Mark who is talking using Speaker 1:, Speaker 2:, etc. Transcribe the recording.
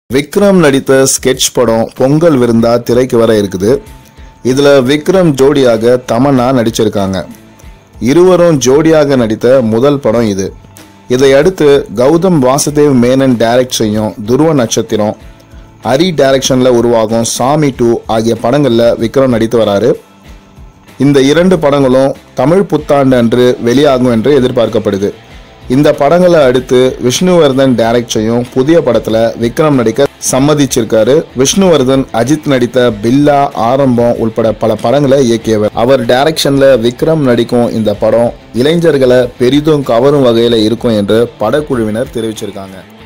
Speaker 1: விக்ரம் நடித்த ஸ்கெட்ச் படம் பொங்கல் விருந்தா திரைக்கு வர இருக்குது இதுல விக்ரம் ஜோடியாக தமன்னா நடிச்சிருக்காங்க இருவரும் ஜோடியாக நடித்த முதல் படம் இது இதை அடுத்து கௌதம் வாசுதேவ் மேனன் டைரக்ட் செய்யும் துருவ நட்சத்திரம் ஹரி டைரக்ஷன்ல உருவாகும் சாமி டூ ஆகிய படங்கள்ல விக்ரம் நடித்து வராரு இந்த இரண்டு படங்களும் தமிழ் புத்தாண்டு அன்று வெளியாகும் என்று எதிர்பார்க்கப்படுது இந்த படங்களை அடுத்து விஷ்ணுவர்தன் டைரக்ட் செய்யும் புதிய படத்துல விக்ரம் நடிக்க சம்மதிச்சிருக்காரு விஷ்ணுவர்தன் அஜித் நடித்த பில்லா ஆரம்பம் உள்பட பல படங்களை இயக்கியவர் அவர் டைரக்ஷன்ல விக்ரம் நடிக்கும் இந்த படம் இளைஞர்களை பெரிதும் கவரும் வகையில இருக்கும் என்று படக்குழுவினர் தெரிவிச்சிருக்காங்க